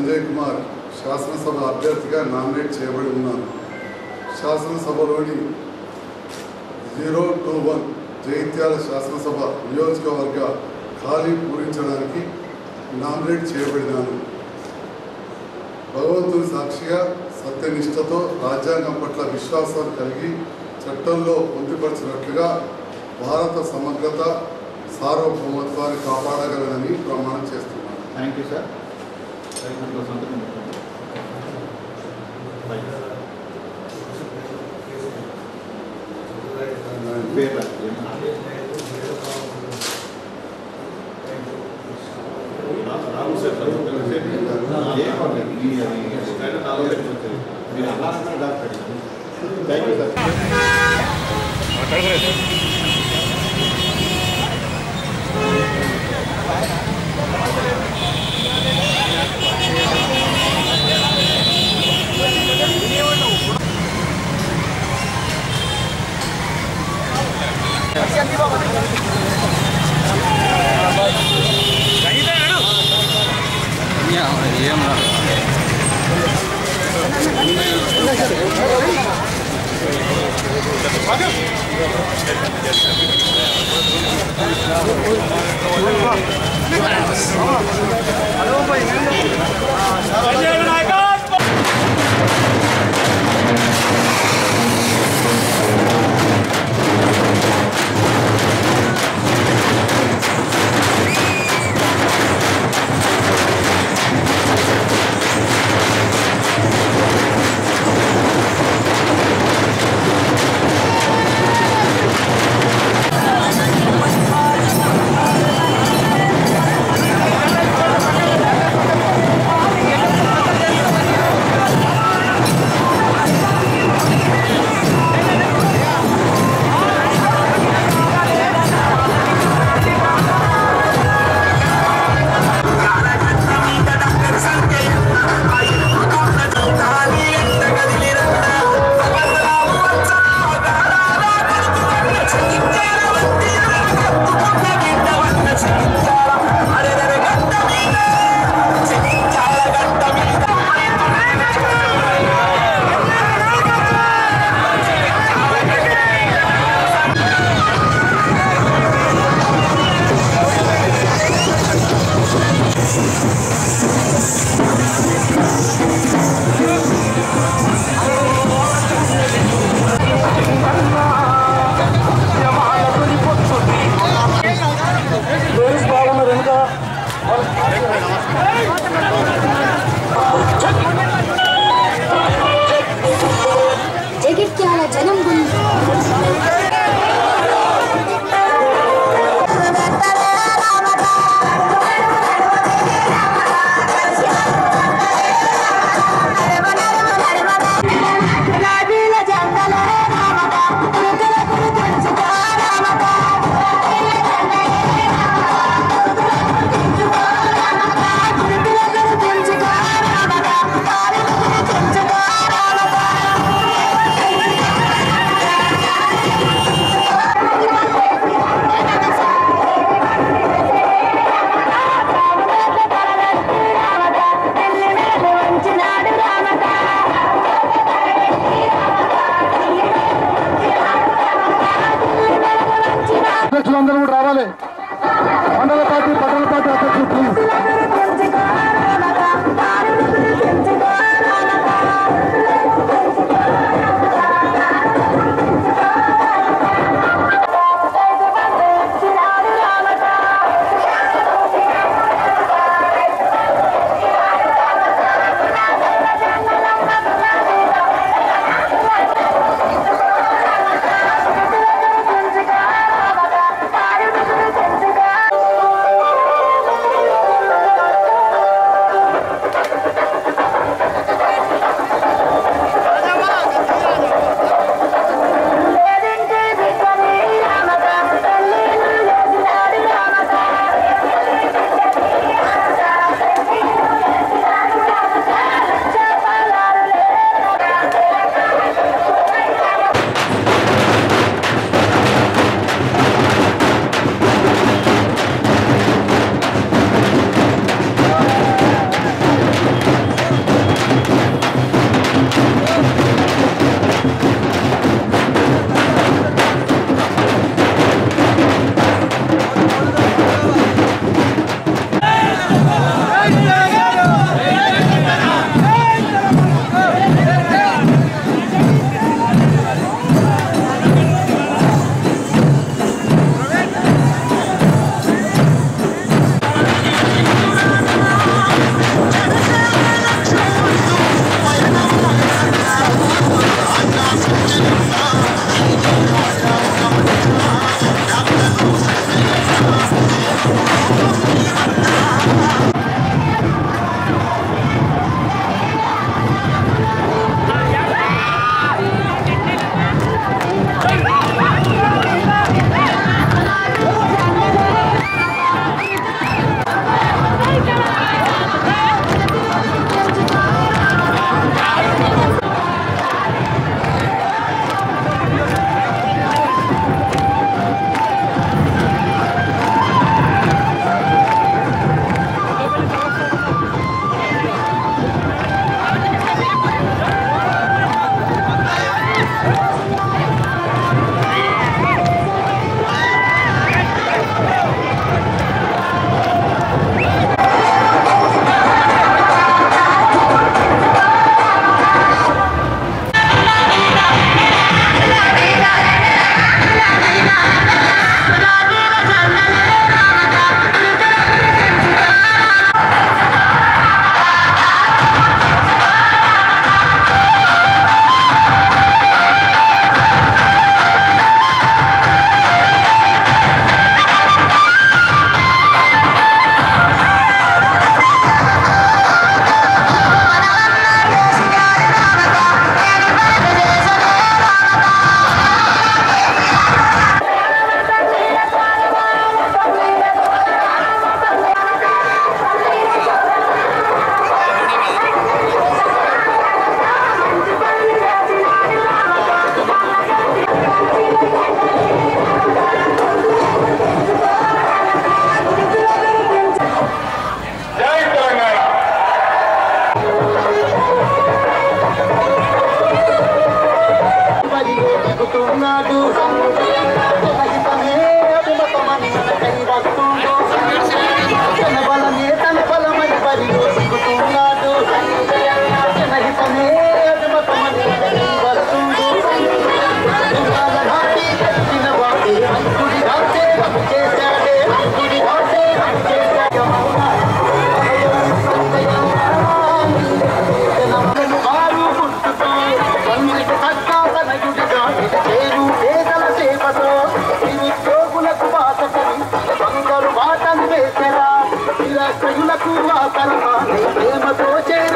సంజయ్ కుమార్ శాసనసభ అభ్యర్థిగా నామినేట్ చేయబడి ఉన్నాను శాసనసభలోని జీరో టూ వన్ జైత్యాల శాసనసభ నియోజకవర్గ ఖాళీ పూరించడానికి నామినేట్ చేయబడినాను భగవంతుని సాక్షిగా సత్యనిష్టతో రాజ్యాంగం పట్ల విశ్వాసం కలిగి చట్టంలో పొందుపరిచినట్లుగా భారత సమగ్రత సార్వభౌమత్వాన్ని కాపాడగలనని ప్రమాణం చేస్తున్నాను థ్యాంక్ యూ సార్ దాంట్లో సంతకం పెట్టండి. రైట్. పేరు రాయండి. రాము సార్ ఏం పర్లేదు. మీ అది స్టాండర్డ్ నాలెడ్జ్ ఉంటుంది. మీరు అన్నారంటే దాకా పెట్టండి. Thank you sir ¡Vamos! దిగుతున్నాడు తన బలమే తన బలమని బరిలో దిగుతున్నాడు జనహితమే అభిమతమని వస్తుండు దుర్గాల నాటి కట్టిన వాడే అంకుడి రాసే రవి చేశాడే అంకుడి రాసే రవి చేశాడు కారు పుట్టుతో కన్నులకు సత్తాసన గుడిగా చేరు పేదల సేవతో నిరుద్యోగులకు బాట కలి బంగారు బాటలు వేసరా నిరాశ్రయులకు ఆకలి మానే ప్రేమతో చేర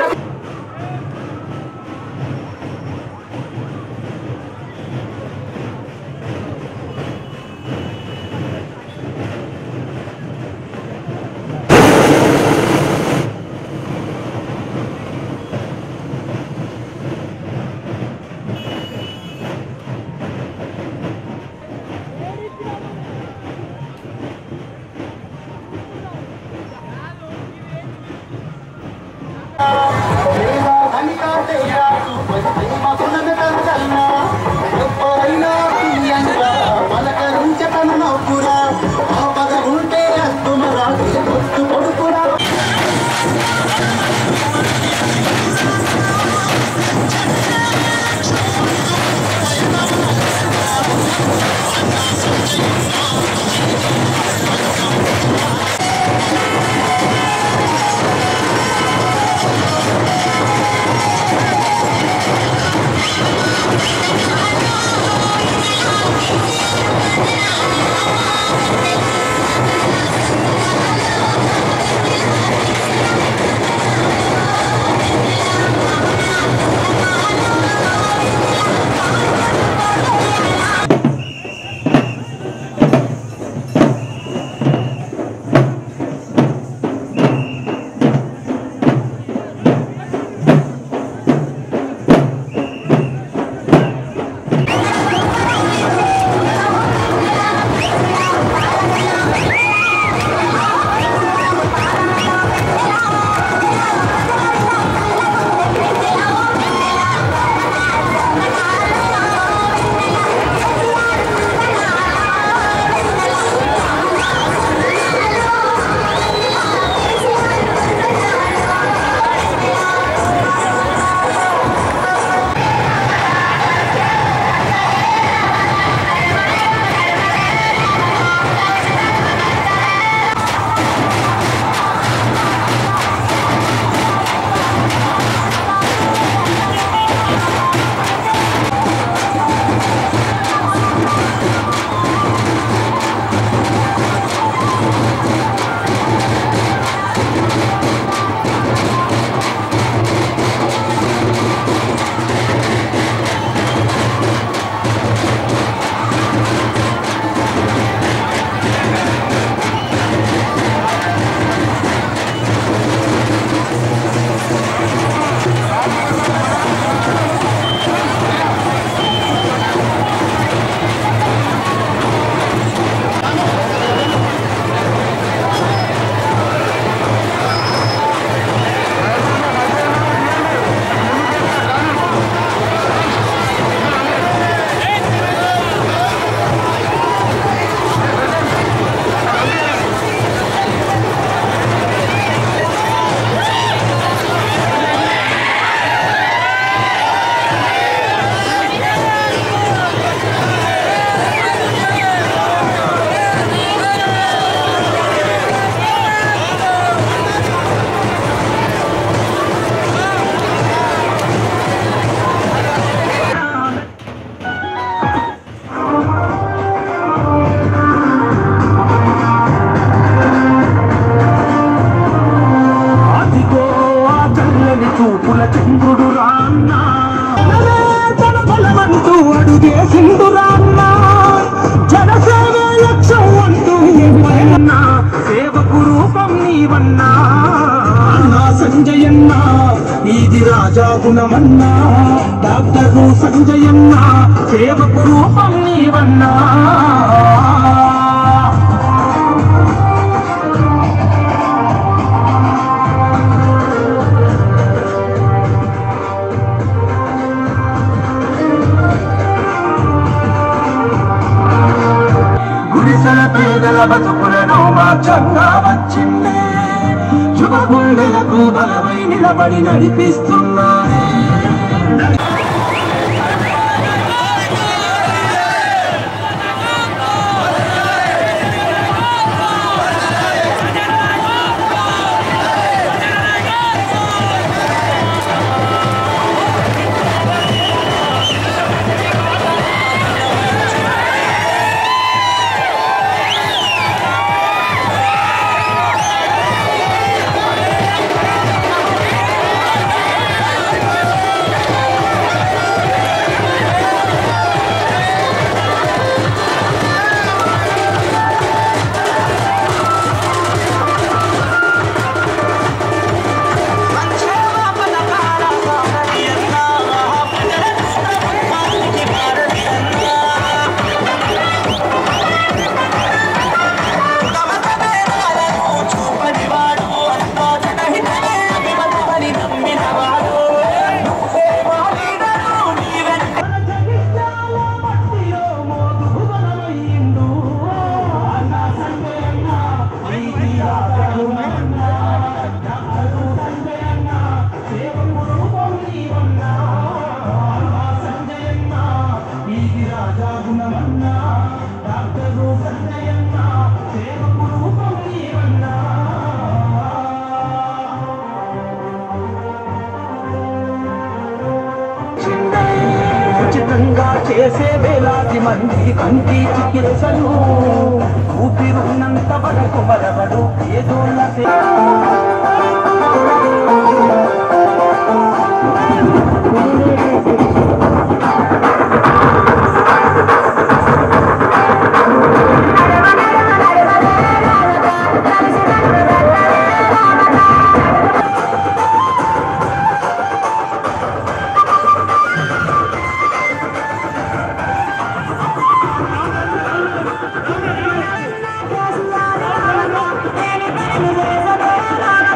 దేవా ధనిక తేరా ప్రేమ గుణమే తన కన్నా ఎవ్వరైనా తీయంగా పలకరించ తన నవ్వురా ఆపద ఉంటే అద్దుమరా పొత్తు కొడుకురా అదిగో ఆ చల్లని చూపుల చంద్రుడు రాన్నా తన బలమంటూ అడుగేసిండు రాన్నా జనసేవే లక్ష్యం అంటూ ఎవ్వరన్నా సేవకు రూపం నీవన్నా అన్నా సంజయన్నా ఇది రాజా గుణమన్నా డాక్టరు సంజయన్నా సేవకు రూపం నీవన్నా స్వచ్ఛంగా వచ్చిండే యువ గుండెలకు బలమై నిలబడి నడిపిస్తున్నాడే ఉచితంగా చేసే వేలాది మంది కంటి చికిత్సలు ఊపిరున్నంత వరకు మరవడు ఏదోళ్ళ సే- Thank you.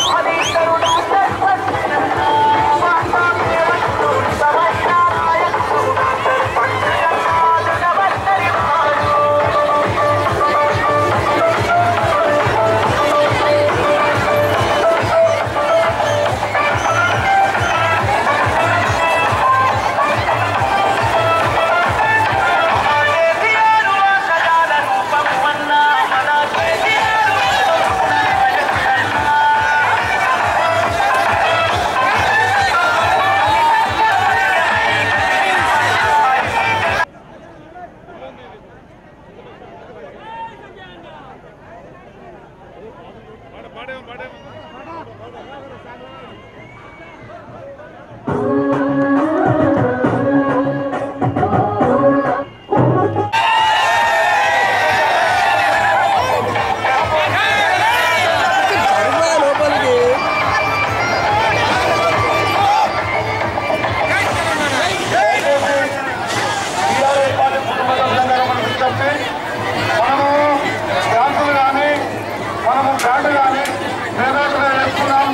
మనము డాన్సులు కానీ మనము బ్యాండ్ కానీ మేమేకమే వేసుకున్నాం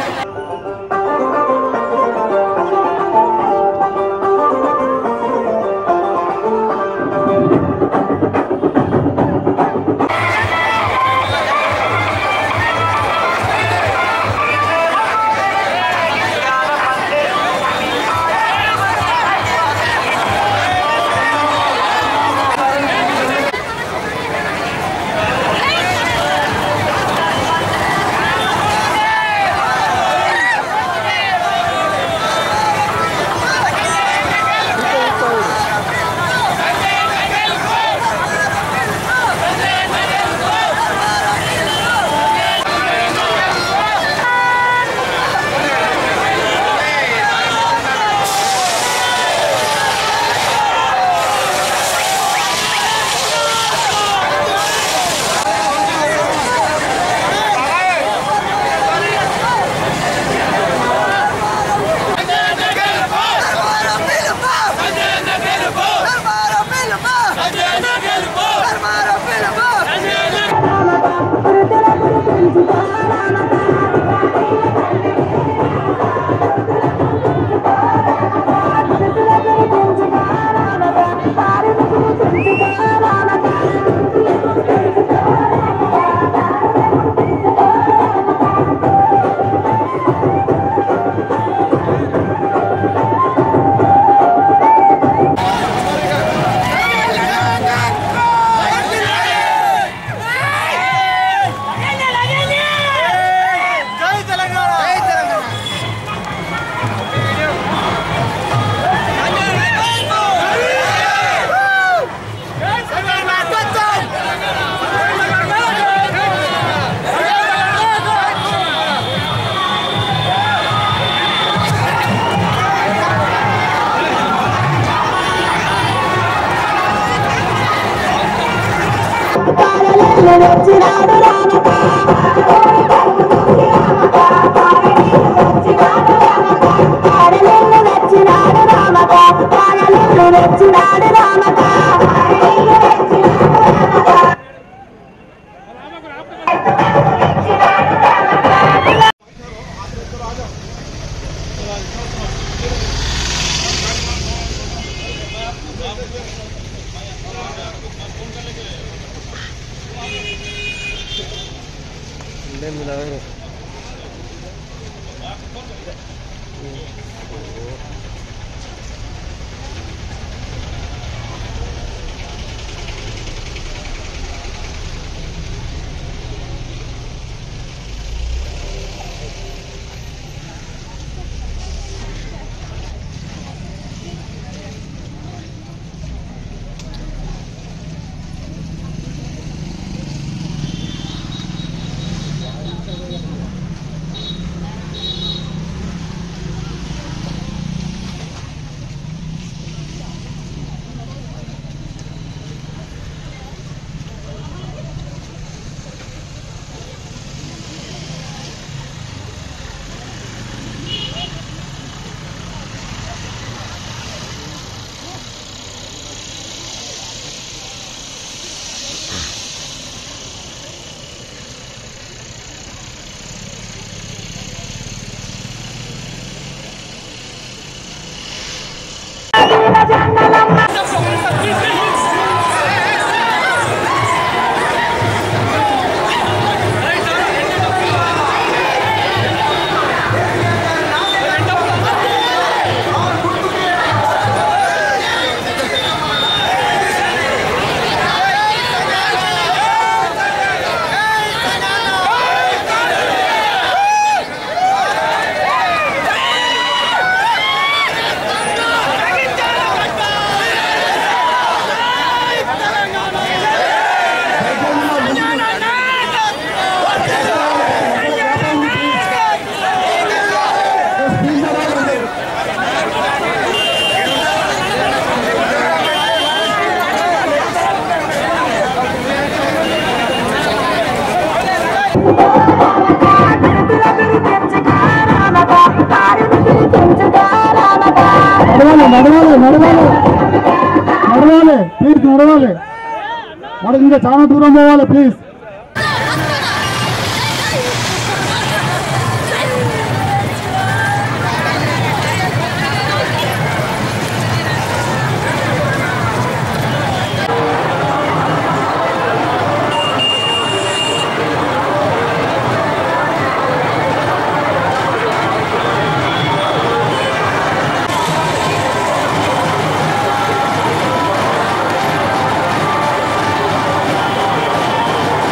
వచ్చినాడు రామక పాడలేళ్ళు వచ్చినాడు రామక పాడలేళ్ళు వచ్చినాడు రామక నడవాలి నడవాలి నడవాలి నడవాలి ప్లీజ్ నడవాలి మనకి ఇంకా చాలా దూరం పోవాలి ప్లీజ్ ¡Vamos!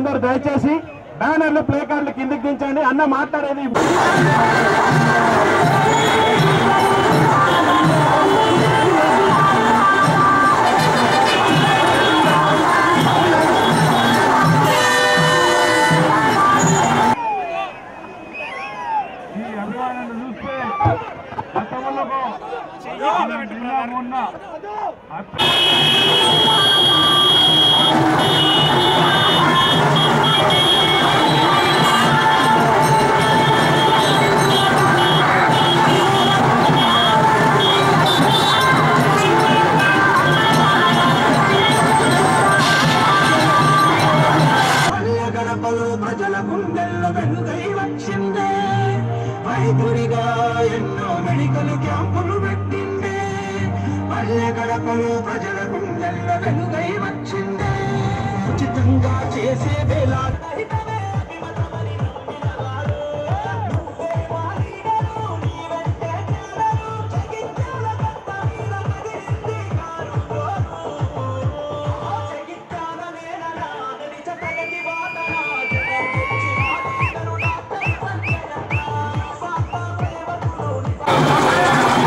అందరూ దయచేసి బ్యానర్లు ప్లే కార్డులు కిందికి దించండి అన్న మాట్లాడేది ఈ అభిమానాన్ని చూస్తే గతంలో జిల్లా మొన్న పల్లె గడపలో ప్రజల గుండెల్లో వెలుగై వచ్చిందే వైద్యుడిగా ఎన్నో మెడికల్ క్యాంపులు పెట్టిందే పల్లె గడపలో ప్రజల గుండెల్లో వెలుగై వచ్చిందే ఉచితంగా చేసే వేళ రహితమే అభిమతమని నమ్మిన వాడు. నువ్వే మా లీడరు, నీ వెంటే నిల్లరు, జగిత్యాల గడ్డ మీద కదిలింది కారు జోరు. ఆ జగిత్యాల నేలనా, నడిచ ప్రగతి వాదనా, జగం తెచ్చి మా లీడరు డాక్టర్ సంజయన్న. స్వార్థ ప్రేమకుడు నిజ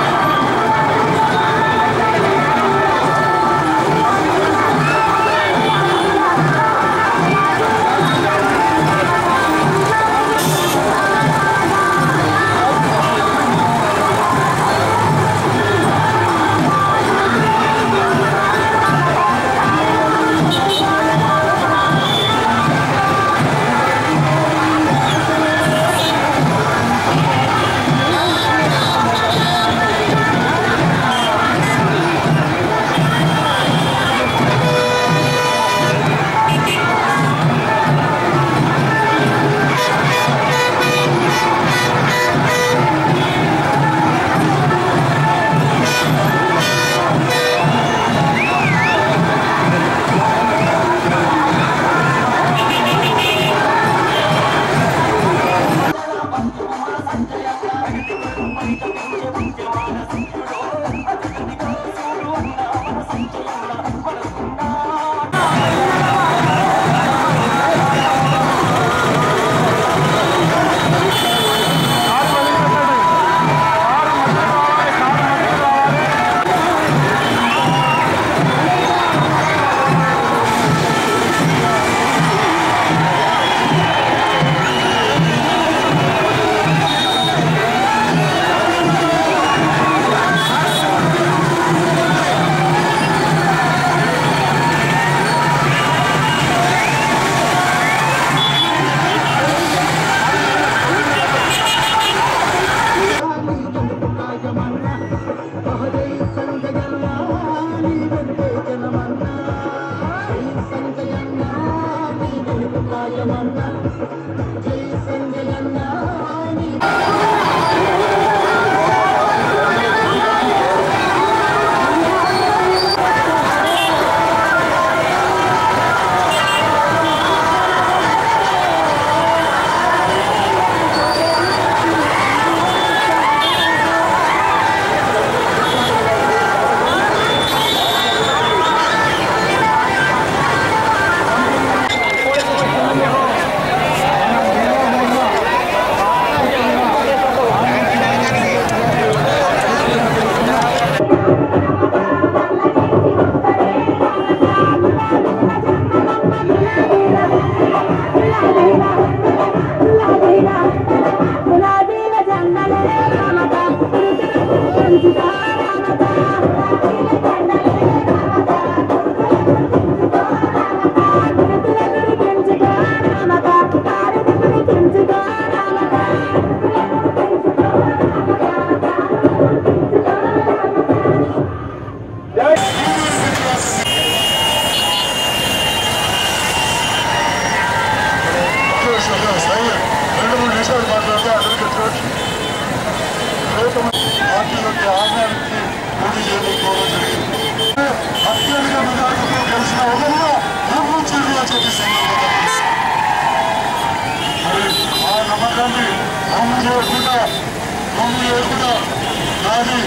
రెండు మూడు నిమిషాలు మాట్లాడితే అందరికీ పార్టీలోకి ఆహ్వానించి పోటీ చేయకపోవడం జరిగింది అత్యధిక మెజార్టీతో గెలిచిన ఒకరుగా రూపం చర్య చెప్పి సందర్భంగా మరి ఆ నమ్మకాన్ని అమలు చేయకుండా అమలు చేయకుండా నాది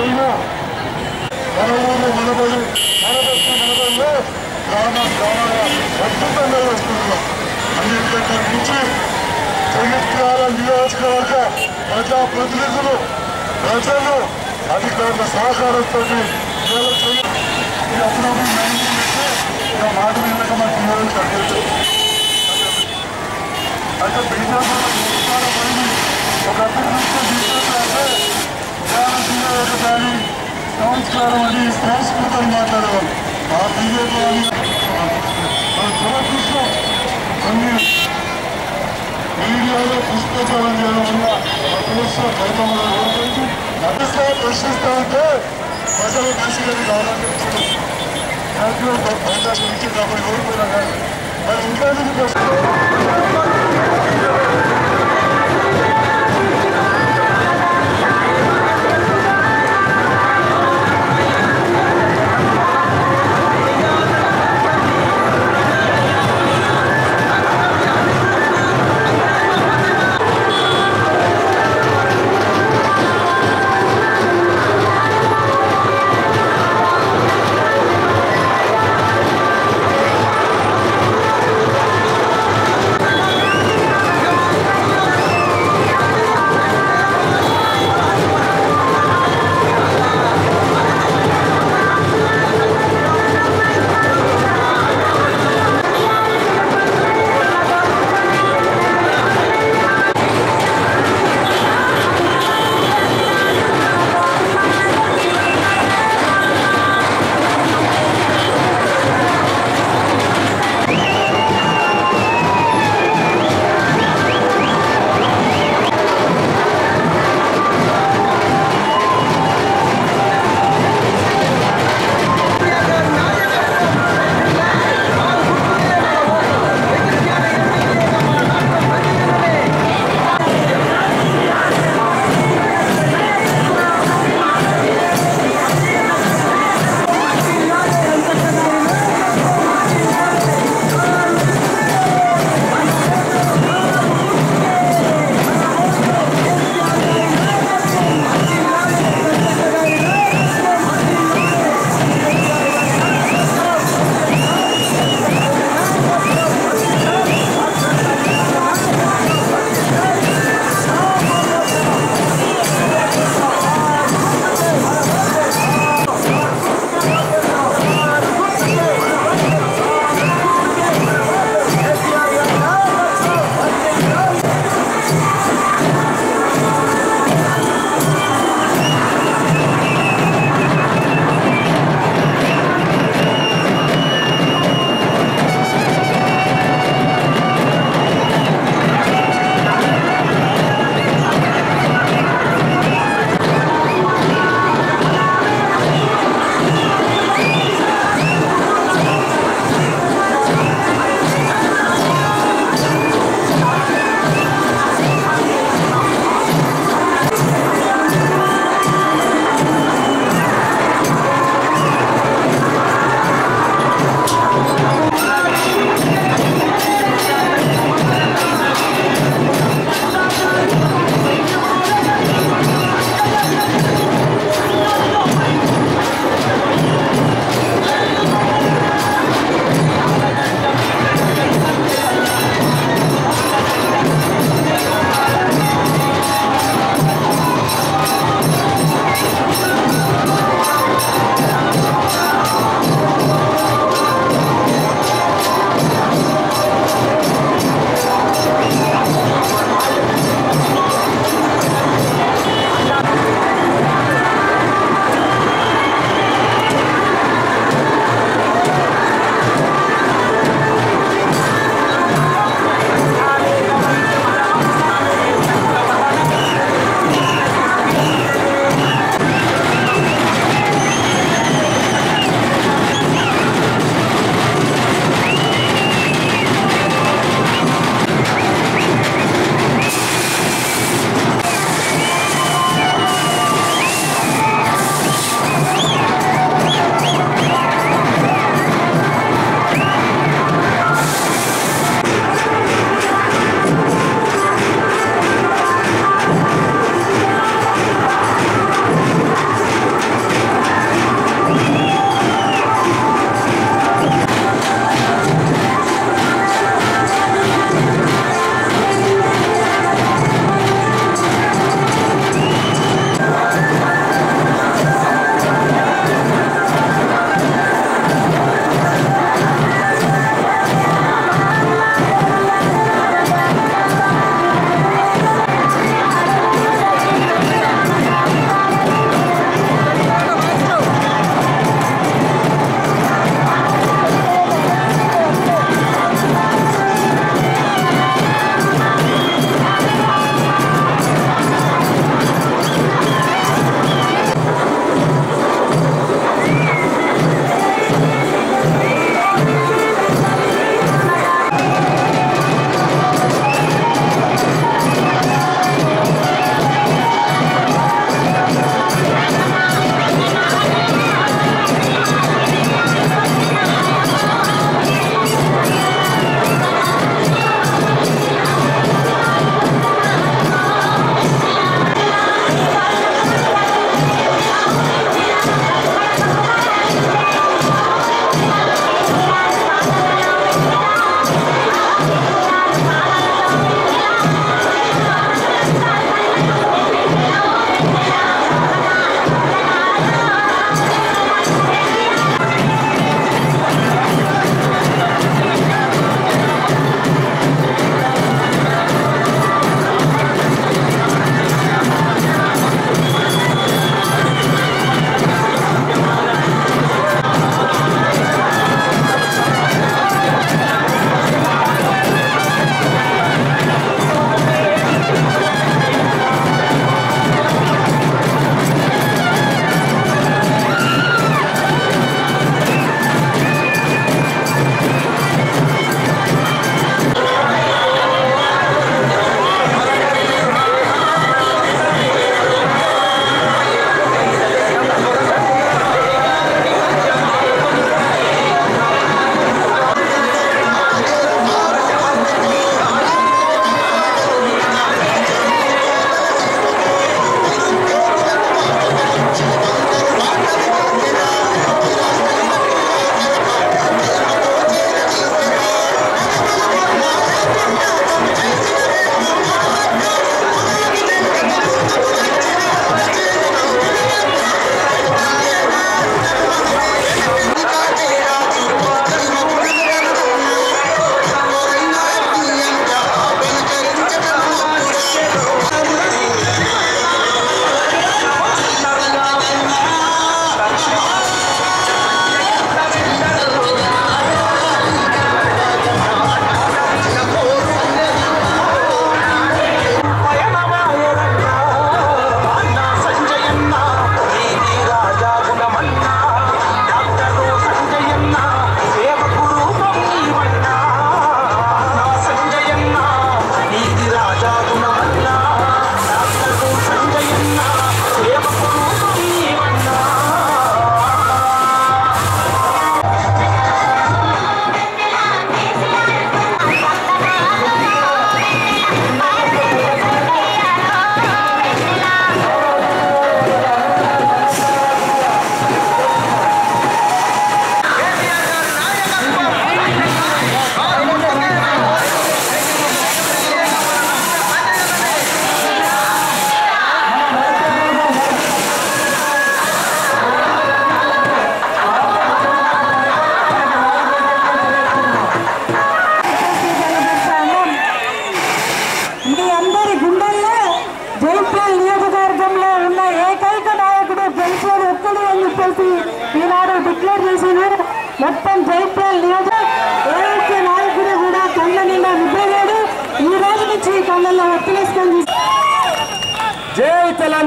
పోయినా మన ఊరు మనబడి మన బస్సు మనబడిలో గ్రామ గ్రామాల అద్భుతంగా వస్తున్నాం అన్నింటికంటే మించి జగిత్యాల నియోజకవర్గ ప్రజా ప్రతినిధులు ప్రజలు అధికారుల సహకారంతో ఇవాళ జగి- ఈ అప్పుడప్పుడు నడుములు పెట్టి ఇక మాట వినక మా టీవీలు తగ్గదు అంటే బీజేపీ అధికార పడింది ఒక అభివృద్ధి బీజేపీ అంటే భారతీయ ఒకసారి సంస్కారం అని సంస్కృతం మాట్లాడేవాళ్ళు ఆ బీజేపీ అని మన దురదృష్టం కొన్ని మీడియాలో పుష్పచారం చేయడం వల్ల అదృష్ట ఫలితములు ఓడిపోయింది అదృష్ట ప్రశ్నిస్తూ ఉంటే ప్రజలు కలిసినది కావాలని జాతీయ బయట నుంచి కాబట్టి ఓడిపోయినా కానీ మరి ఇంకా ఎందుకు ప్రశ్న ¡Vamos!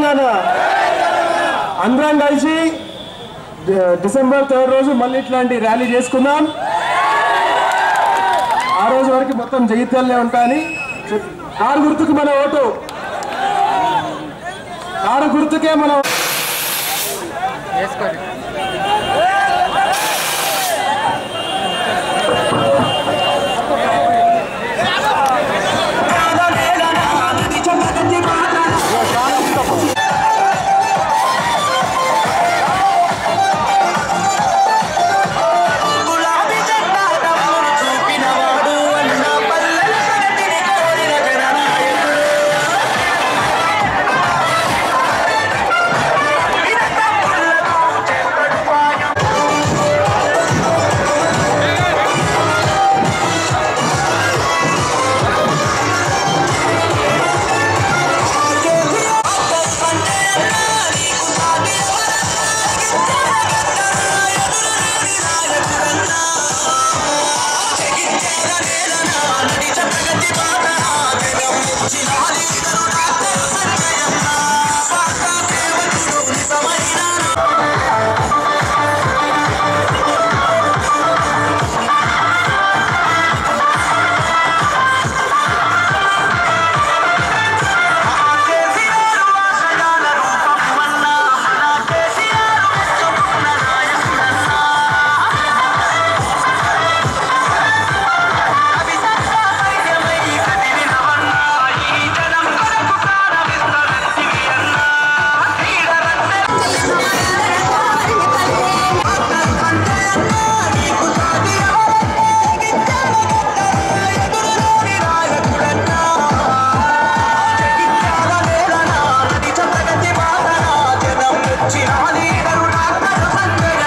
తెలంగాణ అందరం కలిసి డి- డిసెంబర్ థర్డ్ రోజు మళ్ళీ ఇట్లాంటి ర్యాలీ చేసుకుందాం ఆ రోజు వరకు మొత్తం జగిత్యాలనే ఉంటాయని చెప్- కారు గుర్తుకు మన ఓటు కారు గుర్తుకే మన గులాబీ జెండా తమ్ముడు చూపినవాడు అన్న పల్లెల ప్రగతిని కోరిన జననాయకుడు తమ్ముళ్ళకు చేపడు పాయం కేసీఆర్ వాసగాల రూపమన్నా మన కేసీఆర్ మెచ్చుకున్న నాయకుడన్నా అభిసంగా సైన్యమై కదిలినవన్నా ఈ జనం కొరకు ప్రాణమిస్త వ్యక్తివి అన్నా నీడరంటే నీకు సాటి ఎదురులోని నాయకుడన్నా ప్రగతి మాతనా జనం మెచ్చిన లీడరు డాక్టర్ సంజయ్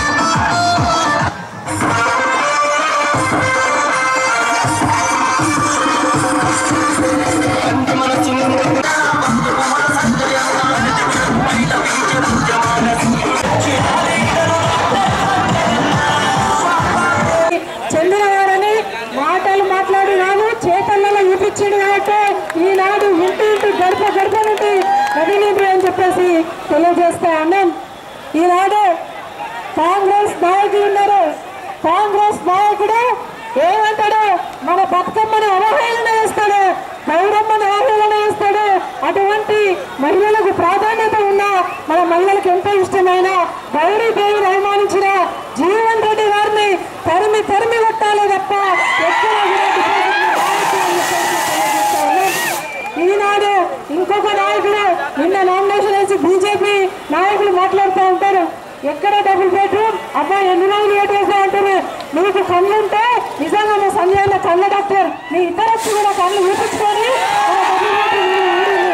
చెందినవారని మాటలు మాట్లాడి కాదు చేతల్లో చూపించాడు కాబట్టి ఈనాడు ఇంటి ఇంటి గడప గడప నుండి కదిలింది అని చెప్పేసి తెలియజేస్తా ఉన్నాం ఈనాడు కాంగ్రెస్ నాయకులు ఉన్నారు కాంగ్రెస్ నాయకుడు ఏమంటాడు మన బతుకమ్మను అవహేళన చేస్తాడు గౌరమ్మను అవహేళన చేస్తాడు అటువంటి మహిళలకు ప్రాధాన్యత ఉన్న మన మహిళలకు ఎంతో ఇష్టమైన గౌరీ దేవిని అవమానించిన జీవన్ రెడ్డి గారిని తరిమి తరిమి కొట్టాలి తప్ప ఎక్కడ కూడా డిపాజిట్లు రావద్దు అని చెప్పేసి తెలియజేస్తా ఉన్నాం. ఈనాడు ఇంకొక నాయకుడు నిన్న నామినేషన్ వేసి బీజేపీ నాయకులు మాట్లాడుతూ ఉంటారు ఎక్కడ డబుల్ బెడ్రూమ్ అబ్బాయి ఎన్ని రోజులు ఏట్ వేసా అంటారు నీకు కళ్ళు ఉంటే నిజంగా మా సంజయ్ కళ్ళ డాక్టర్ మీ ఇద్దరొచ్చి కూడా కళ్ళు ఊపించుకొని మన డబుల్ బెడ్రూమ్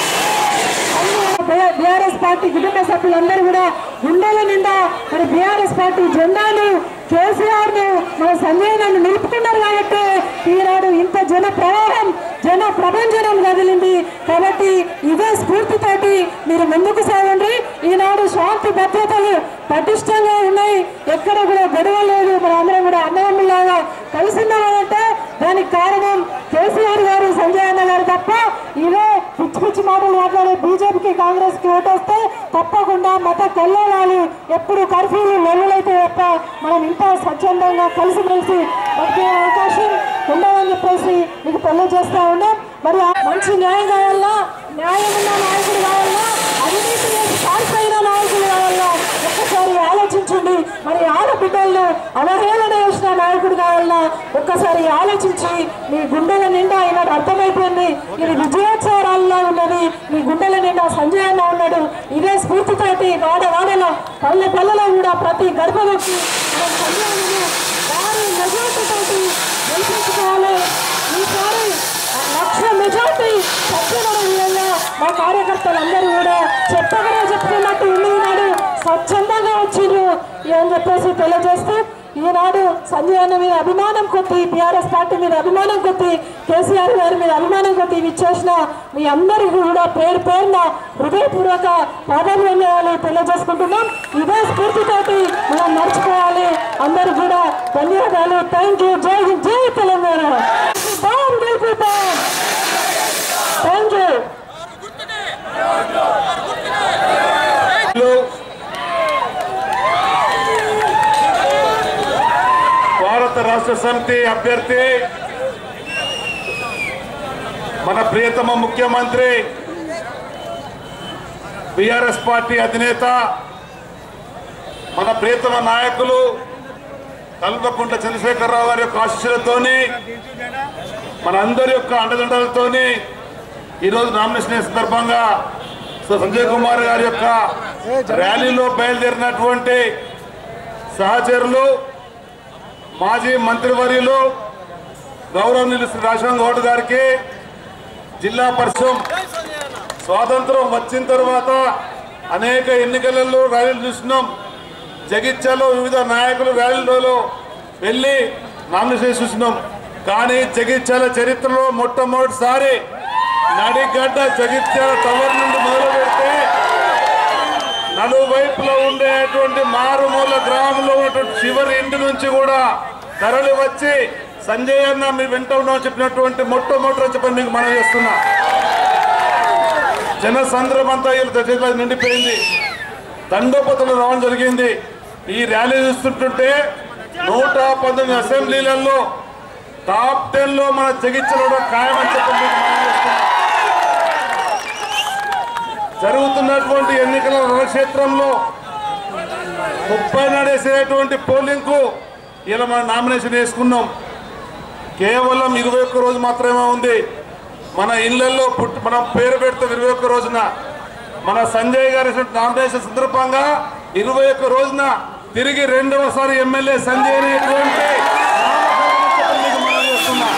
బీఆర్ఎస్ పార్టీ కుటుంబ సభ్యులందరూ కూడా గుండెల నిండా మరి బీఆర్ఎస్ పార్టీ జెండాను కేసీఆర్ ను మన సంజయ్ నన్ను నిలుపుకున్నారు కాబట్టి ఈనాడు ఇంత జన ప్రవాహం జన ప్రభంజనం కదిలింది కాబట్టి ఇదే స్ఫూర్తితోటి మీరు ముందుకు సాగండి ఈనాడు శాంతి భద్రతలు పటిష్టంగా ఉన్నాయి ఎక్కడ కూడా గొడవ లేదు మన అందరం కూడా అన్నదమ్ములాగా కలిసిన్నామంటే దానికి కారణం కేసీఆర్ గారు సంజయ్ అన్న గారు తప్ప ఇవే పిచ్చి పిచ్చి మాటలు మాట్లాడే బీజేపీకి కాంగ్రెస్ కి ఓటేస్తే తప్పకుండా మత కల్లోలాలి ఎప్పుడు కర్ఫ్యూలు లొల్లులైతే తప్ప మనం ఇంత స్వచ్ఛందంగా కలిసిమెలిసి బతికే అవకాశం ఉండదని చెప్పేసి మీకు తెలియజేస్తా ఉన్నాం మరి ఆ మంచి న్యాయం కావాలా న్యాయం ఉన్న నాయకుడు కావాలా అవినీతి చేసి పారిపోయిన నాయకులు కావాలా ఒక్కసారి ఆలోచించండి మరి ఆడబిడ్డలను అవహేళన చేసిన నాయకుడు కావాలన్నా ఒక్కసారి ఆలోచించి మీ గుండెల నిండా ఈనాడు అర్థమైపోయింది ఇది విజయోత్సవాల్లో ఉన్నది మీ గుండెల నిండా సంజయ్ అన్న ఉన్నాడు ఇదే స్ఫూర్తితోటి వాడ వాడలో పల్లె పల్లెలో కూడా ప్రతి గడప వచ్చి మనం సంజయ్ అన్నను భారీ మెజార్టీతోటి గెలిపించుకోవాలి ఈసారి లక్ష మెజార్టీ సత్యమైన విధంగా మా కార్యకర్తలందరూ కూడా చెప్పగలే చెప్పుకున్నట్టు ఉంది నాడు స్వచ్ఛందంగా వచ్చిండ్రు అని చెప్పేసి తెలియజేస్తూ ఈనాడు సంజయ్ అన్న మీద అభిమానం కొద్ది టీఆర్ఎస్ పార్టీ మీద అభిమానం కొద్ది కేసీఆర్ గారి మీద అభిమానం కొద్ది ఇచ్చేసిన మీ అందరికీ కూడా పేరు పేరున హృదయపూర్వక పాదాభివందనాలు తెలియజేసుకుంటున్నాం ఇదే స్ఫూర్తితోటి మనం నడుచుకోవాలి అందరూ కూడా ధన్యవాదాలు థ్యాంక్ యూ జై హింద్ జై తెలంగాణ గెలుపుతాం గెలుపుతాం థ్యాంక్ యూ భారత రాష్ట్ర సమితి అభ్యర్థి మన ప్రియతమ ముఖ్యమంత్రి బీఆర్ఎస్ పార్టీ అధినేత మన ప్రియతమ నాయకులు కల్వకుంట్ల చంద్రశేఖరరావు గారి యొక్క ఆశీస్సులతోని మన అందరి యొక్క అండదండలతోని ఈరోజు నామినేషన్ సందర్భంగా సో సంజయ్ కుమార్ గారి యొక్క ర్యాలీలో బయలుదేరినటువంటి సహచరులు మాజీ మంత్రివర్యులు గౌరవనీయులు శ్రీ రాజశేఖర్ గౌడ్ గారికి జిల్లా పరిషత్ స్వాతంత్రం వచ్చిన తర్వాత అనేక ఎన్నికలలో ర్యాలీలు చూసినాం జగిత్యాలో వివిధ నాయకులు ర్యాలీలలో వెళ్ళి నామినేషన్ చూసినాం కానీ జగిత్యాల చరిత్రలో మొట్టమొదటిసారి నడిగడ్డ జగిత్యాల టవర్ నుండి మొదలు పెడితే నలువైపులో ఉండేటువంటి మారుమూల గ్రామంలో ఉన్నటువంటి చివరి ఇంటి నుంచి కూడా తరలి వచ్చి సంజయ్ అన్న మీ వెంట ఉన్నామని చెప్పినటువంటి మొట్టమొదటి చెప్పని మీకు మనం చేస్తున్నా జన సంద్రం అంతా వీళ్ళ దగ్గర నిండిపోయింది దండోపతులు రావడం జరిగింది ఈ ర్యాలీ చూస్తుంటుంటే నూట పంతొమ్మిది అసెంబ్లీలలో టాప్ టెన్ లో మన జగిత్యలో ఖాయమని చెప్పి మీకు మనం చేస్తున్నాం జరుగుతున్నటువంటి ఎన్నికల రణక్షేత్రంలో ముప్పై నడేసేటువంటి పోలింగ్ కు ఇలా మనం నామినేషన్ వేసుకున్నాం కేవలం ఇరవై ఒక్క రోజు మాత్రమే ఉంది మన ఇళ్లలో పుట్టి మనం పేరు పెడతాం ఇరవై ఒక్క రోజున మన సంజయ్ గారి నామినేషన్ సందర్భంగా ఇరవై ఒక్క రోజున తిరిగి రెండవసారి ఎమ్మెల్యే సంజయ్ అనేటువంటి నామకరణం మీకు మనం చేస్తున్నాం.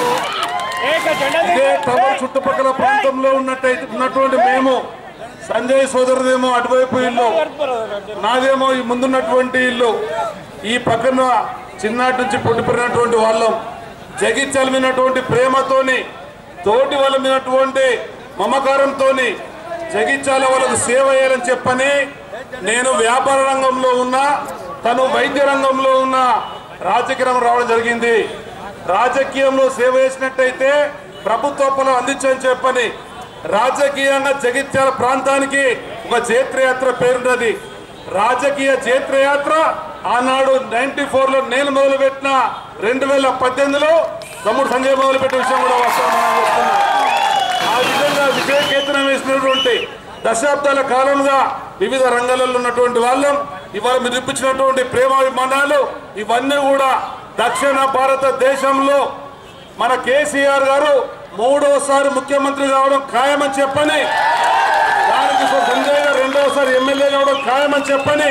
ఇదే టవర్ చుట్టుపక్కల ప్రాంతంలో ఉన్నట్టయితే ఉన్నటువంటి మేము సంజయ్ సోదరుదేమో అటువైపు ఇల్లు నాదేమో ఈ ముందున్నటువంటి ఇల్లు ఈ పక్కన చిన్నాటి నుంచి పుట్టిపోయినటువంటి వాళ్ళం జగిత్యాల మీదటువంటి ప్రేమతోని తోటి వాళ్ళ మీదటువంటి మమకారంతోని జగిత్యాల వాళ్ళకు సేవ చేయాలని చెప్పని నేను వ్యాపార రంగంలో ఉన్నా తను వైద్య రంగంలో ఉన్న రాజకీయ రంగం రావడం జరిగింది రాజకీయంలో సేవ చేసినట్టయితే ప్రభుత్వ పనులు అందించని చెప్పని రాజకీయంగా జగిత్యాల ప్రాంతానికి ఒక జైత్రయాత్ర పేరున్నది రాజకీయ జైత్రయాత్ర ఆనాడు నైన్టీ ఫోర్ లో నేను మొదలు పెట్టిన రెండు వేల పద్దెనిమిదిలో తమ్ముడు సంజయ్ మొదలు పెట్టిన విషయం కూడా వాస్తవం మనం చెప్తున్నాం. ఆ విధంగా విజయకేతనం వేసినటువంటి దశాబ్దాల కాలంగా వివిధ రంగాలలో ఉన్నటువంటి వాళ్ళం ఇవాళ మీరు ఇప్పించినటువంటి ప్రేమాభిమానాలు ఇవన్నీ కూడా దక్షిణ భారతదేశంలో మన కేసీఆర్ గారు మూడోసారి ముఖ్యమంత్రి కావడం ఖాయమని చెప్పని దానికి సో సంజయ్ గారు రెండవసారి ఎమ్మెల్యే కావడం ఖాయమని చెప్పని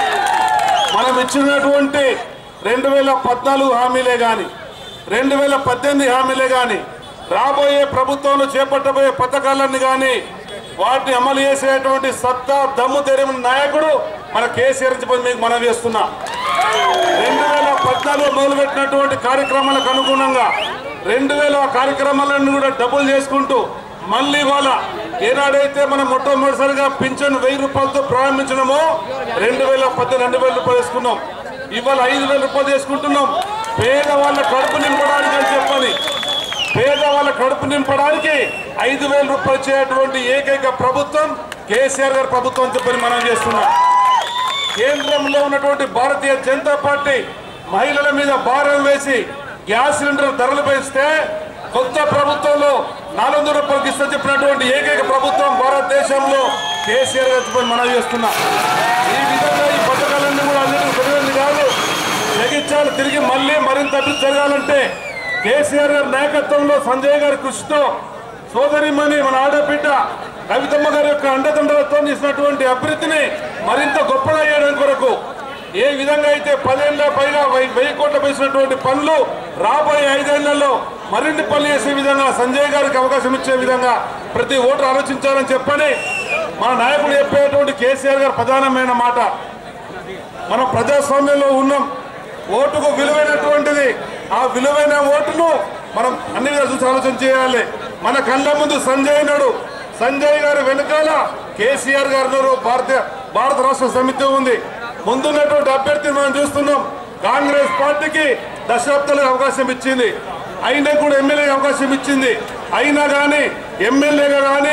మనం ఇచ్చినటువంటి రెండు వేల పద్నాలుగు హామీలే కానీ రెండు వేల పద్దెనిమిది హామీలే కానీ రాబోయే ప్రభుత్వంలో చేపట్టబోయే పథకాలన్నీ కానీ వాటిని అమలు చేసేటువంటి సత్తా దమ్ము తెరిగిన నాయకుడు మన కేసీఆర్ అని చెప్పి మీకు మనం చేస్తున్నా రెండు వేల పద్నాలుగు మొదలుపెట్టినటువంటి కార్యక్రమాలకు అనుగుణంగా రెండు వేల కార్యక్రమాలను కూడా డబుల్ చేసుకుంటూ మళ్ళీ ఇవాళ ఏనాడైతే మనం మొట్టమొదటిసారిగా పింఛన్ వెయ్యి రూపాయలతో ప్రారంభించినామో రెండు వేల పద్దెనిమిది రెండు వేల రూపాయలు వేసుకున్నాం ఇవాళ ఐదు వేల రూపాయలు చేసుకుంటున్నాం పేదవాళ్ళ కడుపు నింపడానికి అని చెప్పని పేదవాళ్ళ కడుపు నింపడానికి ఐదు వేల రూపాయలు ఇచ్చేటువంటి ఏకైక ప్రభుత్వం కేసీఆర్ గారి ప్రభుత్వం అని చెప్పని మనం చేస్తున్నాం కేంద్రంలో ఉన్నటువంటి భారతీయ జనతా పార్టీ మహిళల మీద భారం వేసి గ్యాస్ సిలిండర్ ధరలు పెంచితే కొత్త ప్రభుత్వంలో నాలుగు వందల రూపాయలకి ఇస్తా చెప్పినటువంటి ఏకైక ప్రభుత్వం భారతదేశంలో కేసీఆర్ గారి చెప్పని మనం చేస్తున్నాం ఈ విధంగా ఈ పథకాలన్నీ కూడా అందరికీ తెలియదు కాదు జగిత్యాలు తిరిగి మళ్ళీ మరింత అభివృద్ధి జరగాలంటే కేసీఆర్ గారి నాయకత్వంలో సంజయ్ గారి కృషితో సోదరిమణి మన ఆడబిడ్డ కవితమ్మ గారి యొక్క అండదండలతో చేసినటువంటి అభివృద్ధిని మరింత గొప్పగా చేయడం కొరకు ఏ విధంగా అయితే పదేళ్ల పైగా వెయ్యి వెయ్యి కోట్ల వేసినటువంటి పనులు రాబోయే ఐదేళ్లలో మరిన్ని పనులు చేసే విధంగా సంజయ్ గారికి అవకాశం ఇచ్చే విధంగా ప్రతి ఓటర్ ఆలోచించాలని చెప్పని మన నాయకుడు చెప్పేటువంటి కేసీఆర్ గారు ప్రధానమైన మాట మనం ప్రజాస్వామ్యంలో ఉన్నాం ఓటుకు విలువైనటువంటిది ఆ విలువైన ఓటును మనం అన్ని విధాలు చూసి ఆలోచన చేయాలి మన కళ్ళ ముందు సంజయ్ నాడు సంజయ్ గారి వెనకాల కేసీఆర్ గారు ఉన్నారు. భారతీయ భారత రాష్ట్ర సమితి ఉంది ముందున్నటువంటి అభ్యర్థిని మనం చూస్తున్నాం కాంగ్రెస్ పార్టీకి దశాబ్దాలకు అవకాశం ఇచ్చింది అయినా కూడా ఎమ్మెల్యే అవకాశం ఇచ్చింది అయినా కానీ ఎమ్మెల్యేగా కానీ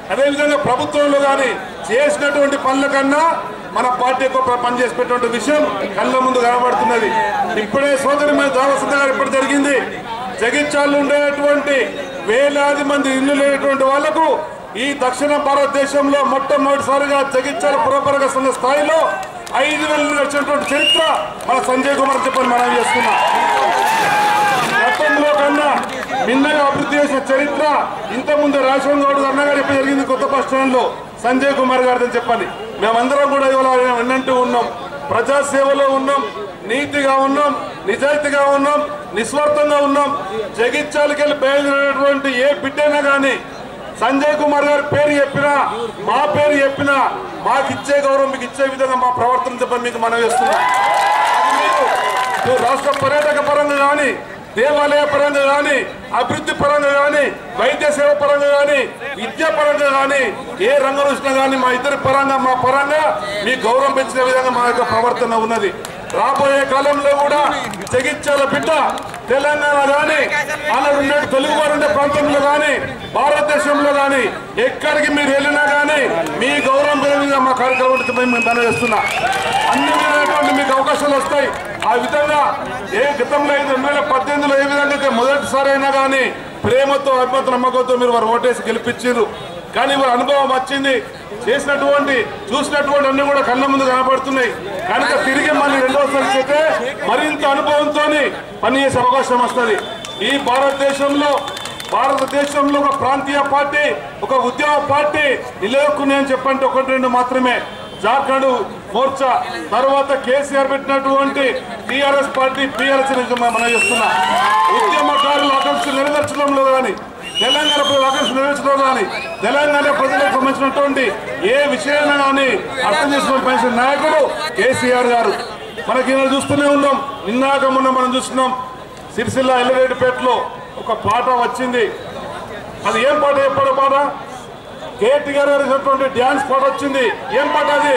అదేవిధంగా ప్రభుత్వంలో కానీ చేసినటువంటి పనుల కన్నా మన పార్టీ ఎక్కువ పని చేసినటువంటి విషయం కళ్ళ ముందు కనబడుతున్నది ఇప్పుడే సోదరి మీద దావసంత గారు ఇప్పుడు జరిగింది జగిత్యాలు ఉండేటువంటి వేలాది మంది ఇల్లు లేనటువంటి వాళ్లకు ఈ దక్షిణ భారతదేశంలో మొట్టమొదటిసారిగా జగిత్యాల పురపరగ సంఘ స్థాయిలో ఐదు వేలు వచ్చినటువంటి చరిత్ర మన సంజయ్ కుమార్ చెప్పని మనం చేస్తున్నాం గతంలో కన్నా భిన్నంగా అభివృద్ధి చేసిన చరిత్ర ఇంతకుముందు రాజశేఖర్ గౌడ్ అన్నగారు చెప్పి జరిగింది కొత్త బస్ స్టాండ్ లో సంజయ్ కుమార్ గారిని చెప్పని మేమందరం కూడా ఇవాళ విన్నట్టు ఉన్నాం ప్రజాసేవలో ఉన్నాం నీతిగా ఉన్నాం నిజాయితీగా ఉన్నాం నిస్వార్థంగా ఉన్నాం జగిత్యాలకి వెళ్ళి బయలుదేరినటువంటి ఏ బిడ్డైనా కానీ సంజయ్ కుమార్ గారి పేరు చెప్పినా మా పేరు చెప్పినా మాకు ఇచ్చే గౌరవం మీకు ఇచ్చే విధంగా మా ప్రవర్తన చెప్పని మీకు మనం చేస్తున్నాం అది మీకు ఇటు రాష్ట్ర పర్యాటక పరంగా కానీ దేవాలయ పరంగా కానీ అభివృద్ధి పరంగా కానీ వైద్య సేవ పరంగా కానీ విద్యా పరంగా కానీ ఏ రంగం చూసినా కానీ మా ఇద్దరి పరంగా మా పరంగా మీ గౌరవం పెంచిన విధంగా మా యొక్క ప్రవర్తన ఉన్నది రాబోయే కాలంలో కూడా జగిత్యాల బిడ్డ తెలంగాణ కానీ అలా ఉండే తెలుగు వారు ఉండే ప్రాంతంలో కానీ భారతదేశంలో కానీ ఎక్కడికి మీరు వెళ్ళినా కానీ మీ గౌరవం పెరిగిన మా కార్యక్రమం మేము పనిచేస్తున్నా అన్ని విధమైనటువంటి మీకు అవకాశాలు వస్తాయి ఆ విధంగా ఏ గతంలో ఐదు రెండు వేల పద్దెనిమిదిలో ఏ విధంగా అయితే మొదటిసారి అయినా కానీ ప్రేమతో అభిమత నమ్మకంతో మీరు వారు ఓటేసి గెలిపించారు కానీ వారి అనుభవం వచ్చింది చేసినటువంటి చూసినటువంటి అన్ని కూడా కళ్ళ ముందు కనబడుతున్నాయి కనుక తిరిగి మళ్ళీ రెండోసారి చేస్తే మరింత అనుభవంతో పనిచేసే అవకాశం వస్తుంది ఈ భారతదేశంలో భారతదేశంలో ఒక ప్రాంతీయ పార్టీ ఒక ఉద్యమ పార్టీ నిలదొక్కున్నాయని చెప్పంటే ఒకటి రెండు మాత్రమే జార్ఖండ్ మోర్చా తర్వాత కేసీఆర్ పెట్టినటువంటి టీఆర్ఎస్ పార్టీ టీఆర్ఎస్ మనం చేస్తున్నా ఉద్యమకారుల ఆకాంక్షలు నెరవేర్చడంలో కానీ తెలంగాణ ప్రజల ఆకాంక్షలు నెరవేర్చడంలో కానీ తెలంగాణ ప్రజలకు సంబంధించినటువంటి ఏ విషయాన్ని కానీ అర్థం చేసుకుని పనిచేసిన నాయకుడు కేసీఆర్ గారు మనకి ఈయన చూస్తూనే ఉన్నాం నిన్నాక మొన్న మనం చూస్తున్నాం సిరిసిల్ల ఎల్లరేడుపేటలో ఒక పాట వచ్చింది అది ఏం పాట చెప్పాడు పాట కేటీ గారు వేసినటువంటి డ్యాన్స్ పాట వచ్చింది ఏం పాట అది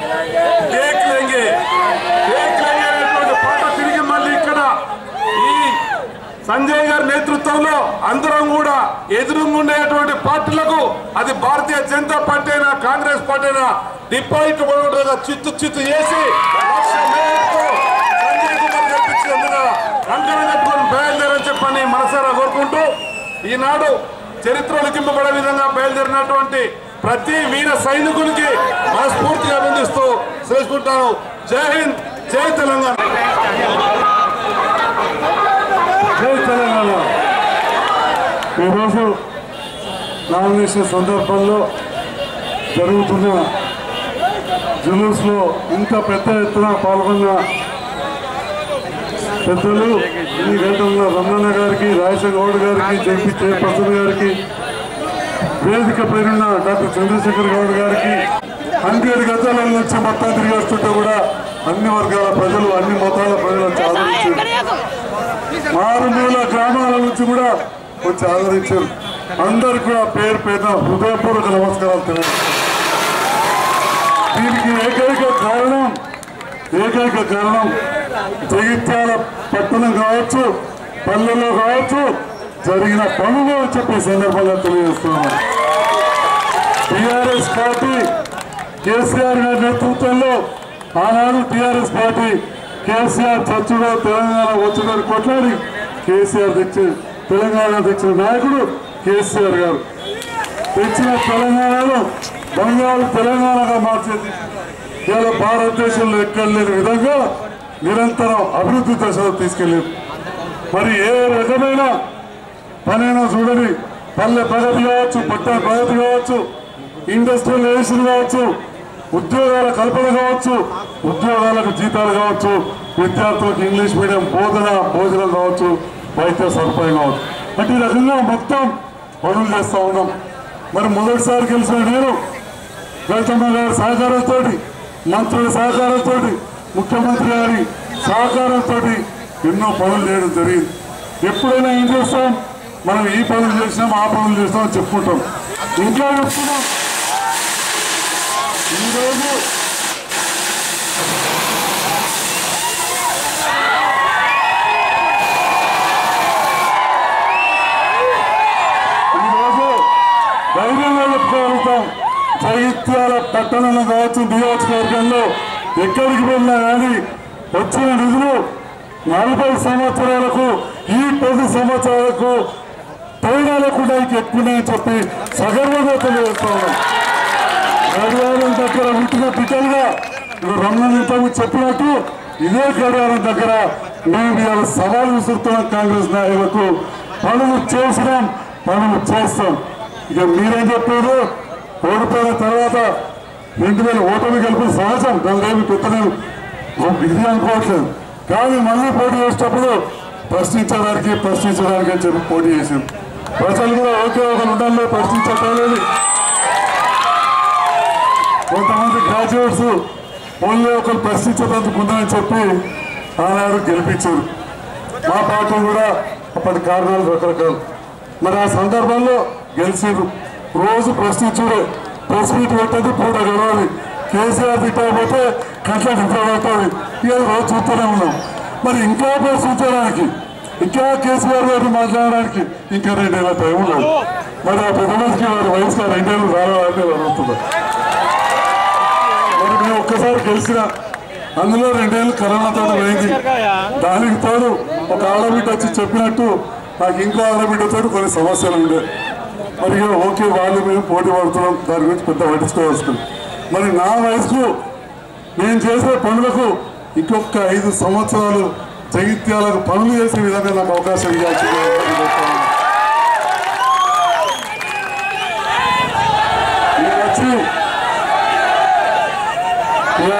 కేక్ లెంగే కేక్ లెంగే అనేటువంటి పాట తిరిగి మళ్ళీ ఇక్కడ ఈ సంజయ్ గారి నేతృత్వంలో అందరం కూడా ఎదురుగుండేటువంటి పార్టీలకు అది భారతీయ జనతా పార్టీ అయినా కాంగ్రెస్ పార్టీ అయినా డిపాజిట్ పడకుండా చిత్తు చిత్తు చేసి లక్ష మేరకు సంజయ్ కుమార్ గెలిపించినందున కంకణం కట్టుకొని బయలుదేరని చెప్పని మనసారా కోరుకుంటూ ఈనాడు చరిత్ర లిఖింపబడే విధంగా బయలుదేరినటువంటి ప్రతి వీర సైనికునికి మనస్ఫూర్తిగా అభినందిస్తూ చేసుకుంటాను జై హింద్ జై తెలంగాణ జై తెలంగాణ ఈరోజు నామినేషన్ సందర్భంలో జరుగుతున్న జులూస్లో ఇంత పెద్ద ఎత్తున పాల్గొన్న పెద్దలు ఈ గంటల రమణ గారికి రాజశేఖర గౌడ్ గారికి జంపి చైర్పర్సన్ గారికి వేదిక పేరున్న డాక్టర్ చంద్రశేఖర్ గౌడ్ గారికి హండ్రెడ్ గతాల నుంచి మొత్తం తిరిగి వస్తుంటే కూడా అన్ని వర్గాల ప్రజలు అన్ని మతాల ప్రజలు వచ్చి ఆదరించారు మారుమూల గ్రామాల నుంచి కూడా వచ్చి ఆదరించారు అందరికి కూడా పేరు పేరున హృదయపూర్వక నమస్కారాలు తెలియదు దీనికి ఏకైక కారణం ఏకైక కారణం జగిత్యాల పట్టణం కావచ్చు పల్లెల్లో కావచ్చు జరిగిన పనులు అని చెప్పి ఈ సందర్భంగా తెలియజేస్తున్నాను టిఆర్ఎస్ పార్టీ కేసీఆర్ గారి నేతృత్వంలో ఆనాడు టిఆర్ఎస్ పార్టీ కేసీఆర్ చచ్చుడో తెలంగాణ వచ్చుడో కొట్లాడి కేసీఆర్ తెచ్చి తెలంగాణ తెచ్చిన నాయకుడు కేసీఆర్ గారు తెచ్చిన తెలంగాణలో బంగారు తెలంగాణగా మార్చేది ఇవాళ భారతదేశంలో ఎక్కడ లేని విధంగా నిరంతరం అభివృద్ధి దశలో తీసుకెళ్ళారు మరి ఏ రకమైన పనైనా చూడని పల్లె ప్రగతి కావచ్చు పట్టణ ప్రగతి కావచ్చు ఇండస్ట్రియలైజేషన్ కావచ్చు ఉద్యోగాల కల్పన కావచ్చు ఉద్యోగాలకు జీతాలు కావచ్చు విద్యార్థులకు ఇంగ్లీష్ మీడియం బోధన భోజనం కావచ్చు వైద్య సదుపాయం కావచ్చు అంటే ఈ రకంగా మొత్తం పనులు చేస్తూ ఉన్నాం మరి మొదటిసారి గెలిచిన నేను గౌతమ్మ గారి సహకారంతో మంత్రుల సహకారంతో ముఖ్యమంత్రి గారి సహకారంతో ఎన్నో పనులు చేయడం జరిగింది ఎప్పుడైనా ఏం చేస్తాం మనం ఈ పనులు చేసినాం ఆ పనులు చేస్తాం అని చెప్పుకుంటాం ఇంకా చెప్తున్నాం ఈరోజు ఈరోజు ధైర్యంగా చెప్పుకోగలుగుతా పట్టణంలో కావచ్చు నియోజకవర్గంలో ఎక్కడికి వెళ్ళినా కానీ వచ్చిన నిధులు నలభై సంవత్సరాలకు ఈ పది సంవత్సరాలకు తేడా లేకుండా ఇంక ఎక్కువని చెప్పి సగర్వంగా తెలియజేస్తా ఉన్నాం గడియారం దగ్గర ఉంటున్న బిడ్డలుగా రమణ ఇంతకు చెప్పినట్టు ఇదే గడియారం దగ్గర మేము ఇవాళ సవాల్ విసురుతున్నాం కాంగ్రెస్ నాయకులకు పనులు చేసినాం పనులు చేస్తాం ఇక మీరేం చెప్పారు ఓడిపోయిన తర్వాత రెండు వేల ఓటమి గెలుపు సహజం దాని ఏమి పెద్దనేమి ఇది అనుకోవట్లేదు కానీ మళ్ళీ పోటీ చేసేటప్పుడు ప్రశ్నించడానికి ప్రశ్నించడానికి అని చెప్పి పోటీ చేసాం ప్రజలు కూడా ఓకే ఒకరు ఉండాలి ప్రశ్నించట్లేదు కొంతమంది గ్రాడ్యుయేట్స్ ఓన్లీ ఒకరు ప్రశ్నించడానికి ఉందని చెప్పి ఆనాడు గెలిపించారు మా పార్టీ కూడా అప్పటి కారణాలు రకరకాలు మరి ఆ సందర్భంలో గెలిచారు రోజు ప్రశ్నించుడే ప్రెస్ మీట్ పెట్టేది పూట గడవాలి కేసీఆర్ తిట్టకపోతే కంట్ల నిద్ర పడుతుంది ఇక రోజు చూస్తూనే ఉన్నాం మరి ఇంకా ప్రశ్నించడానికి ఇంకా కేసీఆర్ గారిని మాట్లాడడానికి ఇంకా రెండేళ్ల టైం లేదు మరి ఆ పెద్ద మనిషికి వారి వయసులో రెండేళ్ళు రావాలని అడుగుతున్నారు మరి మేము ఒక్కసారి గెలిచిన అందులో రెండేళ్ళు కరోనాతో పోయింది దానికి తోడు ఒక ఆడబిడ్డ వచ్చి చెప్పినట్టు నాకు ఇంకో ఆడబిడ్డతో కొన్ని సమస్యలు ఉండే మరి ఇక ఓకే వాళ్ళు మేము పోటీ పడుతున్నాం దాని గురించి పెద్ద పట్టించుకోవాల్సింది మరి నా వయసుకు నేను చేసే పనులకు ఇంకొక ఐదు సంవత్సరాలు జగిత్యాలకు పనులు చేసే విధంగా నాకు అవకాశం ఇవ్వాల్సింది మీరు వచ్చి ఇలా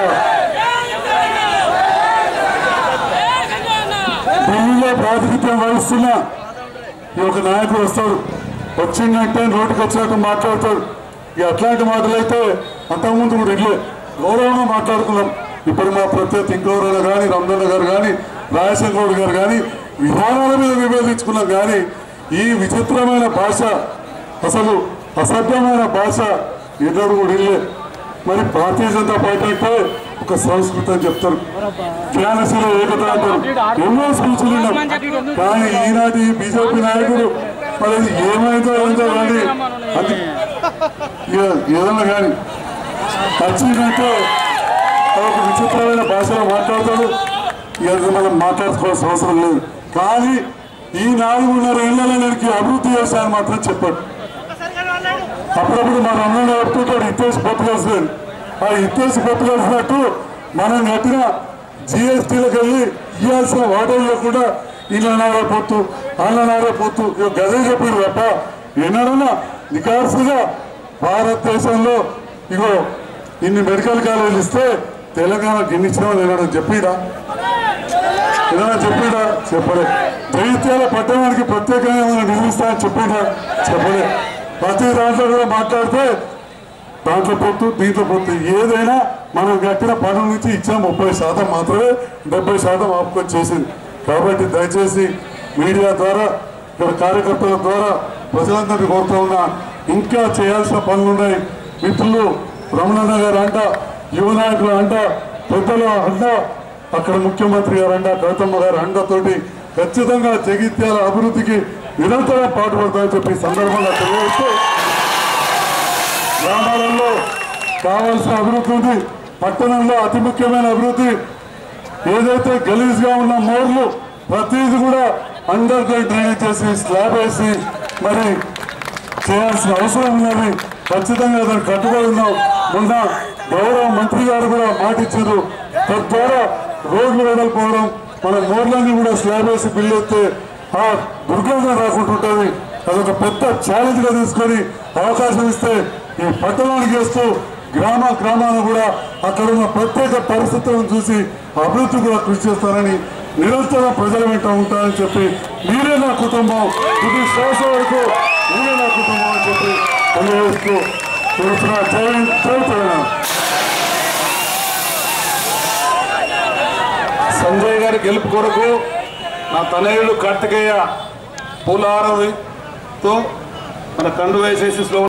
ఢిల్లీలో ప్రాతినిధ్యం వహిస్తున్న ఈ ఒక నాయకుడు వస్తాడు వచ్చిందంటే రోడ్డుకి వచ్చినట్టు మాట్లాడతాడు ఇక అట్లాంటి మాటలైతే అంతకుముందు కూడా ఇట్లే గౌరవంగా మాట్లాడుకున్నాం ఇప్పుడు మా ప్రత్యేక ఇంకోరన్న కానీ రంజన్న గారు కానీ రాజశేఖర గౌడ్ గారు కానీ విధానాల మీద విభేదించుకున్నాం కానీ ఈ విచిత్రమైన భాష అసలు అసభ్యమైన భాష ఎన్నడూ కూడా ఇల్లే మరి భారతీయ జనతా పార్టీ అంటే ఒక సంస్కృతి అని చెప్తారు జ్ఞానశీల ఏకత అంటారు ఎన్నో స్పీచ్లు విన్నాం కానీ ఈనాటి బీజేపీ నాయకుడు మరి అది ఏమైందో ఏంటో కానీ అది ఇక ఏదన్నా కానీ వచ్చిందంటే అది ఒక విచిత్రమైన భాషలో మాట్లాడతాడు ఇక అది మనం మాట్లాడుకోవాల్సిన అవసరం లేదు కానీ ఈ నాలుగున్నర ఏళ్ళలో నేను అభివృద్ధి చేశాను మాత్రం చెప్పాడు అప్పుడప్పుడు మన అన్న చెప్తుంటాడు ఇత్తేసి పొత్తు కలిసిలేదు ఆ ఇత్తేసి పొత్తు కలిసినట్టు మనం కట్టిన జిఎస్టీలకు వెళ్ళి ఇవ్వాల్సిన వాటర్లో కూడా ఇళ్ళ నారే పొత్తు అన్న నారే పొత్తు ఇక గదే చెప్పారు తప్ప ఎన్నడన్నా నికార్సుగా భారతదేశంలో ఇగో ఇన్ని మెడికల్ కాలేజీలు ఇస్తే తెలంగాణకు ఎన్ని ఇచ్చినామని ఏమన్నా చెప్పిడా ఏదైనా చెప్పిడా చెప్పలే దైత్యాల పట్టణానికి ప్రత్యేకంగా ఏమైనా నిధులు అని చెప్పిడా చెప్పలే ప్రతి దాంట్లో కూడా మాట్లాడితే దాంట్లో పొత్తు దీంట్లో పొత్తు ఏదైనా మనం కట్టిన పనుల నుంచి ఇచ్చిన ముప్పై శాతం మాత్రమే డెబ్బై శాతం ఆపుకొని చేసింది కాబట్టి దయచేసి మీడియా ద్వారా ఇక్కడ కార్యకర్తల ద్వారా ప్రజలందరినీ కోరుతూ ఉన్నా ఇంకా చేయాల్సిన పనులు ఉన్నాయి మిత్రులు రమణన్న గారు అంట యువ నాయకులు అంట పెద్దలు అంట అక్కడ ముఖ్యమంత్రి గారు అంట గౌతమ్మ గారు అండతోటి ఖచ్చితంగా జగిత్యాల అభివృద్ధికి నిరంతరం పాటుపడతామని చెప్పి ఈ సందర్భంగా తెలియజేస్తూ గ్రామాలలో కావాల్సిన అభివృద్ధి ఉంది పట్టణంలో అతి ముఖ్యమైన అభివృద్ధి ఏదైతే గలీజ్గా ఉన్న మోర్లు ప్రతిదీ కూడా అండర్ గ్రౌండ్ డ్రైనేజ్ చేసి స్లాబ్ వేసి మరి చేయాల్సిన అవసరం ఉన్నది ఖచ్చితంగా దానికి కట్టుబడి ఉన్నాం మొన్న గౌరవ మంత్రి గారు కూడా మాటిచ్చారు తద్వారా రోడ్లు వెడల్పోవడం మన మోర్లన్నీ కూడా స్లాబ్ వేసి బిల్లు ఎత్తే ఆ దుర్గంధం రాకుంటుంటుంది అదొక పెద్ద ఛాలెంజ్ గా తీసుకొని అవకాశం ఇస్తే ఈ పట్టణానికి చేస్తూ గ్రామ గ్రామాలను కూడా అక్కడ ఉన్న ప్రత్యేక పరిస్థితులను చూసి అభివృద్ధి కూడా కృషి చేస్తారని నిరంతరం ప్రజల వెంట ఉంటారని చెప్పి మీరే నా కుటుంబం ఇది శ్వాస వరకు మీరే నా కుటుంబం అని చెప్పి తెలియజేస్తూ తెలుస్తున్న జై జై తెలంగాణ సంజయ్ గారి గెలుపు కొరకు నా తనయుడు కార్తికేయ పూలహారంతో మన కండు వేసేసి స్లో